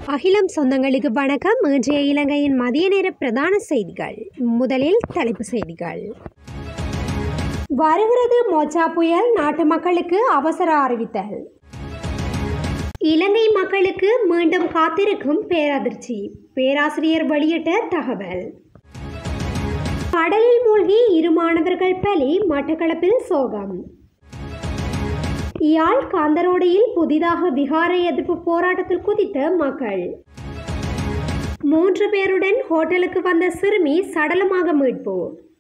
அகிலம் சொந்தங்களுக்கு வணக்கம் இன்றைய இலங்கையின் மதிய நேர பிரதான செய்திகள் முதலில் தலைப்புச் செய்திகள் வருகிறது மோச்சா புயல் நாட்டு மக்களுக்கு அவசர அறிவித்தல் இலங்கை மக்களுக்கு மீண்டும் காத்திருக்கும் பேரதிர்ச்சி பேராசிரியர் வெளியிட்ட தகவல் கடலில் மூழ்கி இரு மாணவர்கள் பலி மட்டக்களப்பில் சோகம் யாழ் காந்தரோடையில் புதிதாக விகார எதிர்ப்பு போராட்டத்தில் குதித்த மக்கள் மூன்று பேருடன் ஹோட்டலுக்கு வந்த சிறுமி சடலமாக மீட்பு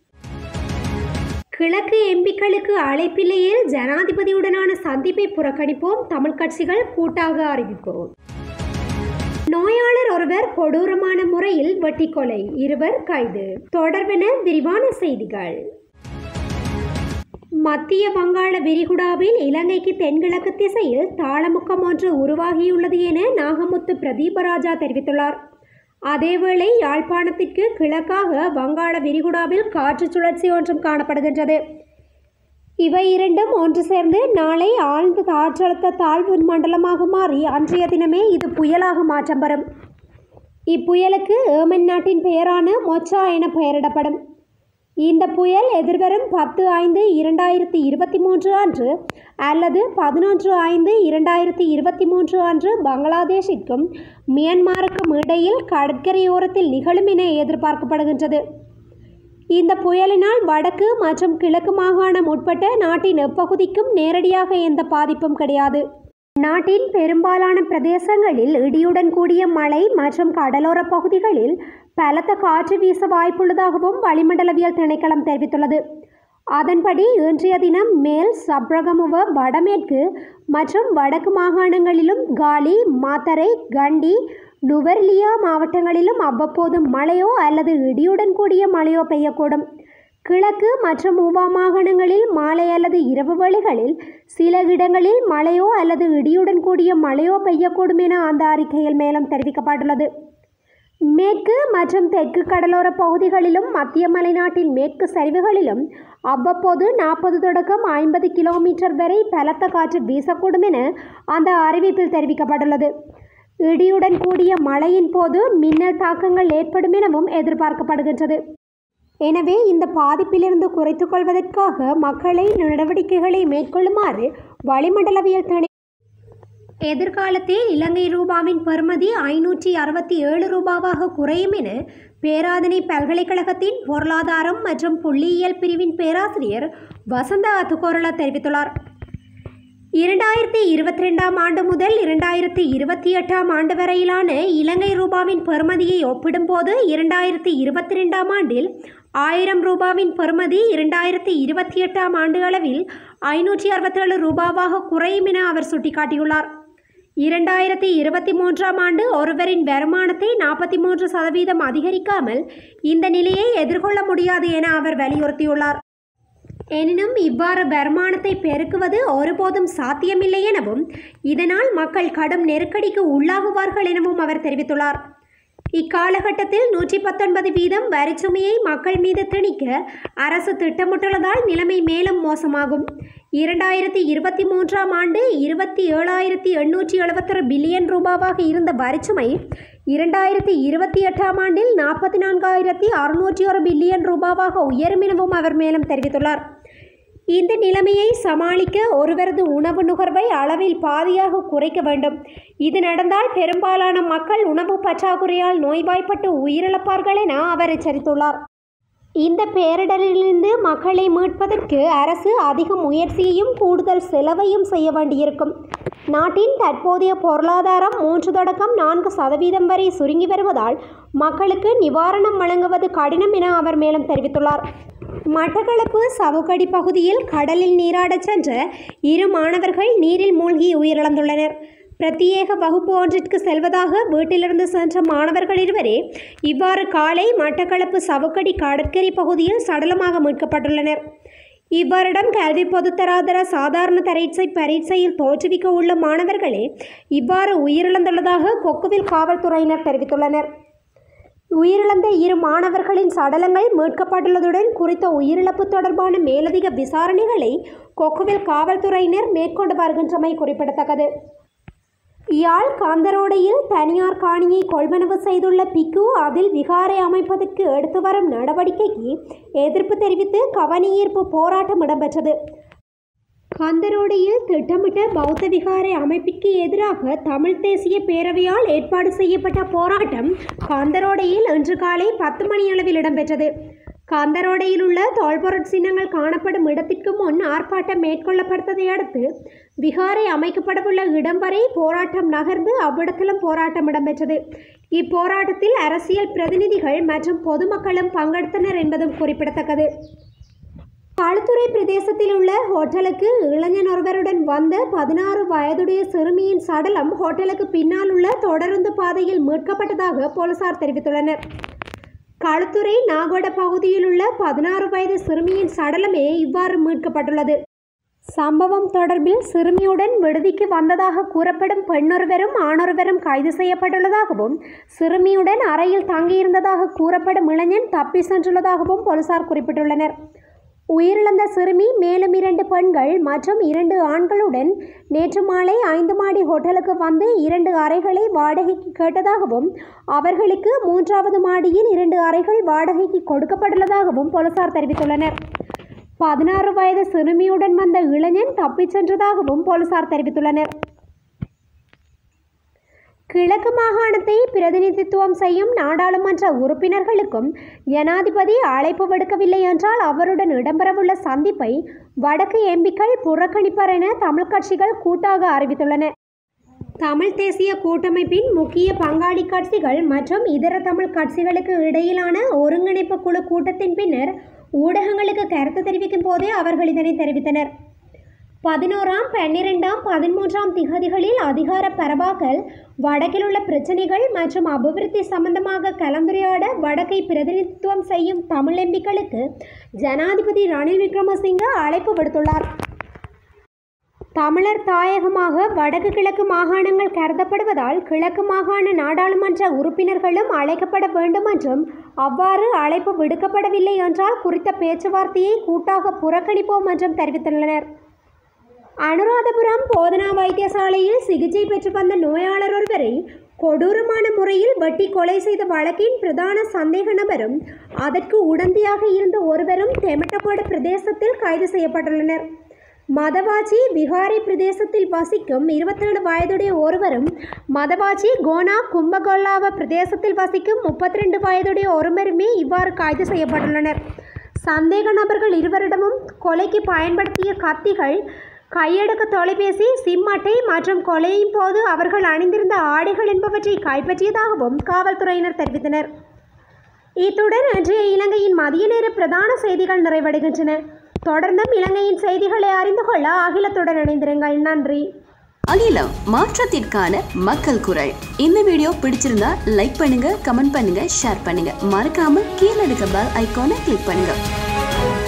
கிழக்கு எம்பிக்களுக்கு அழைப்பில்லையில் ஜனாதிபதியுடனான சந்திப்பை புறக்கணிப்போம் தமிழ் கட்சிகள் கூட்டாக அறிவிப்போம் நோயாளர் ஒருவர் கொடூரமான முறையில் வெட்டிக்கொலை இருவர் கைது தொடர்பென விரிவான செய்திகள் மத்திய வங்காள விரிகுடாவில் இலங்கைக்கு தென்கிழக்கு திசையில் தாளமுக்கம் ஒன்று உருவாகியுள்ளது என நாகமுத்து பிரதீபராஜா தெரிவித்துள்ளார் அதேவேளை யாழ்ப்பாணத்திற்கு கிழக்காக வங்காள விரிகுடாவில் காற்று சுழற்சி ஒன்றும் காணப்படுகின்றது இவை இரண்டும் ஒன்று சேர்ந்து நாளை ஆழ்ந்த காற்றழுத்த தாழ்வு மண்டலமாக மாறி அன்றைய தினமே இது புயலாக மாற்றம் பெறும் இப்புயலுக்கு ஏமன் நாட்டின் பெயரான மொச்சா என பெயரிடப்படும் இந்த புயல் எதிர்வரும் பத்து ஐந்து இரண்டாயிரத்தி இருபத்தி மூன்று அன்று அல்லது பதினொன்று ஐந்து இரண்டாயிரத்தி இருபத்தி மூன்று அன்று பங்களாதேஷிற்கும் மியான்மருக்கும் இடையில் கடற்கரையோரத்தில் நிகழும் என எதிர்பார்க்கப்படுகின்றது இந்த புயலினால் வடக்கு மற்றும் கிழக்கு மாகாணம் உட்பட்ட நாட்டின் எப்பகுதிக்கும் நேரடியாக எந்த பாதிப்பும் கிடையாது நாட்டின் பெரும்பாலான பிரதேசங்களில் இடியுடன் கூடிய மழை மற்றும் கடலோர பகுதிகளில் பலத்த காற்று வீச வாய்ப்புள்ளதாகவும் வளிமண்டலவியல் திணைக்களம் தெரிவித்துள்ளது அதன்படி இன்றைய தினம் மேல் சப்ரகமுவ வடமேற்கு மற்றும் வடக்கு மாகாணங்களிலும் காலி மாத்தரை கண்டி நுவர்லியா மாவட்டங்களிலும் அவ்வப்போது மழையோ அல்லது இடியுடன் கூடிய மழையோ பெய்யக்கூடும் கிழக்கு மற்றும் ஊவா மாகாணங்களில் மாலை அல்லது இரவு வேளைகளில் சில இடங்களில் மழையோ அல்லது இடியுடன் கூடிய மழையோ பெய்யக்கூடும் என அந்த அறிக்கையில் மேலும் தெரிவிக்கப்பட்டுள்ளது மேற்கு மற்றும் தெற்கு கடலோர பகுதிகளிலும் மத்திய மலைநாட்டின் மேற்கு சரிவுகளிலும் அவ்வப்போது நாற்பது தொடக்கம் ஐம்பது கிலோமீட்டர் வரை பலத்த காற்று வீசக்கூடும் என அந்த அறிவிப்பில் தெரிவிக்கப்பட்டுள்ளது இடியுடன் கூடிய மழையின் போது மின்னல் தாக்கங்கள் ஏற்படும் எனவும் எதிர்பார்க்கப்படுகின்றது எனவே இந்த பாதிப்பிலிருந்து குறைத்துக் கொள்வதற்காக மக்களை நடவடிக்கைகளை மேற்கொள்ளுமாறு வளிமண்டலவியல் திணை எதிர்காலத்தில் இலங்கை ரூபாவின் பெறுமதி ஐநூற்றி அறுபத்தி ஏழு ரூபாவாக குறையும் என பேராதனை பல்கலைக்கழகத்தின் பொருளாதாரம் மற்றும் புள்ளியியல் பிரிவின் பேராசிரியர் வசந்த அத்துக்கோரள தெரிவித்துள்ளார் இரண்டாயிரத்தி இருபத்தி ரெண்டாம் ஆண்டு முதல் இரண்டாயிரத்தி இருபத்தி எட்டாம் ஆண்டு வரையிலான இலங்கை ரூபாவின் பெறுமதியை ஒப்பிடும்போது இரண்டாயிரத்தி இருபத்தி ரெண்டாம் ஆண்டில் ஆயிரம் ரூபாவின் பெறுமதி இரண்டாயிரத்தி இருபத்தி எட்டாம் ஆண்டு அளவில் ஐநூற்றி அறுபத்தேழு ரூபாவாக குறையும் என அவர் சுட்டிக்காட்டியுள்ளார் இரண்டாயிரத்தி இருபத்தி மூன்றாம் ஆண்டு ஒருவரின் வருமானத்தை நாற்பத்தி மூன்று சதவீதம் அதிகரிக்காமல் இந்த நிலையை எதிர்கொள்ள முடியாது என அவர் வலியுறுத்தியுள்ளார் எனினும் இவ்வாறு வருமானத்தை பெருக்குவது ஒருபோதும் சாத்தியமில்லை எனவும் இதனால் மக்கள் கடும் நெருக்கடிக்கு உள்ளாகுவார்கள் எனவும் அவர் தெரிவித்துள்ளார் இக்காலகட்டத்தில் நூற்றி பத்தொன்பது வீதம் வரிச்சுமையை மக்கள் மீது திணிக்க அரசு திட்டமிட்டுள்ளதால் நிலைமை மேலும் மோசமாகும் இரண்டாயிரத்தி இருபத்தி மூன்றாம் ஆண்டு இருபத்தி ஏழாயிரத்தி எண்ணூற்றி எழுபத்தொரு பில்லியன் ரூபாவாக இருந்த வரிச்சுமை இரண்டாயிரத்தி இருபத்தி எட்டாம் ஆண்டில் நாற்பத்தி நான்காயிரத்தி அறுநூற்றி ஒரு பில்லியன் ரூபாவாக உயரும் எனவும் அவர் மேலும் தெரிவித்துள்ளார் இந்த நிலைமையை சமாளிக்க ஒருவரது உணவு நுகர்வை அளவில் பாதியாக குறைக்க வேண்டும் இது நடந்தால் பெரும்பாலான மக்கள் உணவு பற்றாக்குறையால் நோய்வாய்ப்பட்டு உயிரிழப்பார்கள் என அவர் எச்சரித்துள்ளார் இந்த பேரிடரிலிருந்து மக்களை மீட்பதற்கு அரசு அதிக முயற்சியையும் கூடுதல் செலவையும் செய்ய வேண்டியிருக்கும் நாட்டின் தற்போதைய பொருளாதாரம் மூன்று தொடக்கம் நான்கு சதவீதம் வரை சுருங்கி வருவதால் மக்களுக்கு நிவாரணம் வழங்குவது கடினம் என அவர் மேலும் தெரிவித்துள்ளார் மட்டக்களப்பு சவுக்கடி பகுதியில் கடலில் நீராடச் சென்ற இரு மாணவர்கள் நீரில் மூழ்கி உயிரிழந்துள்ளனர் பிரத்யேக வகுப்பு ஒன்றிற்கு செல்வதாக வீட்டிலிருந்து சென்ற மாணவர்கள் இருவரே இவ்வாறு காலை மட்டக்களப்பு சவுக்கடி கடற்கரை பகுதியில் சடலமாக மீட்கப்பட்டுள்ளனர் இவ்வருடம் கல்வி பொதுத்தராதர சாதாரண தரீட்சை பரீட்சையில் தோற்றுவிக்க உள்ள மாணவர்களே இவ்வாறு உயிரிழந்துள்ளதாக கொக்குவில் காவல்துறையினர் தெரிவித்துள்ளனர் உயிரிழந்த இரு மாணவர்களின் சடலங்கள் மீட்கப்பட்டுள்ளதுடன் குறித்த உயிரிழப்பு தொடர்பான மேலதிக விசாரணைகளை கொக்குவில் காவல்துறையினர் மேற்கொண்டு வருகின்றமை குறிப்பிடத்தக்கது யாழ் காந்தரோடையில் தனியார் காணியை கொள்வனவு செய்துள்ள பிக்கு அதில் விகாரை அமைப்பதற்கு எடுத்து வரும் நடவடிக்கைக்கு எதிர்ப்பு தெரிவித்து கவனஈர்ப்பு போராட்டம் இடம்பெற்றது காந்தரோடையில் திட்டமிட்ட பௌத்த விகாரை அமைப்பிற்கு எதிராக தமிழ் தேசிய பேரவையால் ஏற்பாடு செய்யப்பட்ட போராட்டம் காந்தரோடையில் இன்று காலை பத்து மணியளவில் இடம்பெற்றது காந்தரோடையில் உள்ள தோல்பொருட் சின்னங்கள் காணப்படும் இடத்திற்கு முன் ஆர்ப்பாட்டம் மேற்கொள்ளப்பட்டதை அடுத்து விகாரை அமைக்கப்படவுள்ள இடம் வரை போராட்டம் நகர்ந்து அவ்விடத்திலும் போராட்டம் இடம்பெற்றது இப்போராட்டத்தில் அரசியல் பிரதிநிதிகள் மற்றும் பொதுமக்களும் பங்கெடுத்தனர் என்பதும் குறிப்பிடத்தக்கது களுத்துறை பிரதேசத்தில் உள்ள ஹோட்டலுக்கு இளைஞன் ஒருவருடன் வந்த பதினாறு வயதுடைய சிறுமியின் சடலம் ஹோட்டலுக்கு பின்னால் உள்ள தொடருந்து பாதையில் மீட்கப்பட்டதாக போலீசார் தெரிவித்துள்ளனர் களுத்துறை நாகோட பகுதியில் உள்ள பதினாறு வயது சிறுமியின் சடலமே இவ்வாறு மீட்கப்பட்டுள்ளது சம்பவம் தொடர்பில் சிறுமியுடன் விடுதிக்கு வந்ததாக கூறப்படும் பெண்ணொருவரும் ஆணொருவரும் கைது செய்யப்பட்டுள்ளதாகவும் சிறுமியுடன் அறையில் தங்கியிருந்ததாக கூறப்படும் இளைஞன் தப்பி சென்றுள்ளதாகவும் போலீசார் குறிப்பிட்டுள்ளனர் உயிரிழந்த சிறுமி மேலும் இரண்டு பெண்கள் மற்றும் இரண்டு ஆண்களுடன் நேற்று மாலை ஐந்து மாடி ஹோட்டலுக்கு வந்து இரண்டு அறைகளை வாடகைக்கு கேட்டதாகவும் அவர்களுக்கு மூன்றாவது மாடியில் இரண்டு அறைகள் வாடகைக்கு கொடுக்கப்பட்டுள்ளதாகவும் போலீசார் தெரிவித்துள்ளனர் பதினாறு வயது சிறுமியுடன் வந்த இளைஞன் தப்பிச் சென்றதாகவும் போலீசார் தெரிவித்துள்ளனர் கிழக்கு மாகாணத்தை பிரதிநிதித்துவம் செய்யும் நாடாளுமன்ற உறுப்பினர்களுக்கும் ஜனாதிபதி அழைப்பு விடுக்கவில்லை என்றால் அவருடன் இடம்பெறவுள்ள சந்திப்பை வடக்கு எம்பிக்கள் புறக்கணிப்பர் என தமிழ் கட்சிகள் கூட்டாக அறிவித்துள்ளன தமிழ் தேசிய கூட்டமைப்பின் முக்கிய பங்காளி கட்சிகள் மற்றும் இதர தமிழ் கட்சிகளுக்கு இடையிலான ஒருங்கிணைப்பு குழு கூட்டத்தின் பின்னர் ஊடகங்களுக்கு கருத்து தெரிவிக்கும் போதே அவர்கள் இதனை தெரிவித்தனர் பதினோராம் பன்னிரெண்டாம் பதிமூன்றாம் திகதிகளில் அதிகார பரவாக்கல் வடக்கில் உள்ள பிரச்சனைகள் மற்றும் அபிவிருத்தி சம்பந்தமாக கலந்துரையாட வடக்கை பிரதிநிதித்துவம் செய்யும் தமிழ் எம்பிக்களுக்கு ஜனாதிபதி ரணில் விக்ரமசிங்க அழைப்பு விடுத்துள்ளார் தமிழர் தாயகமாக வடக்கு கிழக்கு மாகாணங்கள் கருதப்படுவதால் கிழக்கு மாகாண நாடாளுமன்ற உறுப்பினர்களும் அழைக்கப்பட வேண்டும் என்றும் அவ்வாறு அழைப்பு விடுக்கப்படவில்லை என்றால் குறித்த பேச்சுவார்த்தையை கூட்டாக புறக்கணிப்போம் என்றும் தெரிவித்துள்ளனர் அனுராதபுரம் போதனா வைத்தியசாலையில் சிகிச்சை பெற்று வந்த நோயாளர் ஒருவரை கொடூரமான முறையில் வெட்டி கொலை செய்த வழக்கின் பிரதான சந்தேக நபரும் அதற்கு உடந்தையாக இருந்த ஒருவரும் தெமட்டபாடு பிரதேசத்தில் கைது செய்யப்பட்டுள்ளனர் மதவாச்சி விகாரி பிரதேசத்தில் வசிக்கும் இருபத்தேழு வயதுடைய ஒருவரும் மதவாச்சி கோனா கும்பகோல்லாவ பிரதேசத்தில் வசிக்கும் முப்பத்தி ரெண்டு வயதுடைய ஒருவருமே இவ்வாறு கைது செய்யப்பட்டுள்ளனர் சந்தேக நபர்கள் இருவரிடமும் கொலைக்கு பயன்படுத்திய கத்திகள் கையடக்க தொலைபேசி சிம் அட்டை மற்றும் கொலையின் போது அவர்கள் அணிந்திருந்த ஆடைகள் என்பவற்றை கைப்பற்றியதாகவும் காவல்துறையினர் தெரிவித்தனர் இத்துடன் இன்றைய இலங்கையின் மதிய நேர பிரதான செய்திகள் நிறைவடைகின்றன தொடர்ந்தும் இலங்கையின் செய்திகளை அறிந்து கொள்ள அகிலத்துடன் இணைந்திருங்கள் நன்றி அகிலம் மாற்றத்திற்கான மக்கள் குரல் இந்த வீடியோ பிடிச்சிருந்தா லைக் பண்ணுங்க கமெண்ட் பண்ணுங்க ஷேர் பண்ணுங்க மறக்காம கீழே இருக்க பெல் ஐகானை கிளிக் பண்ணுங்க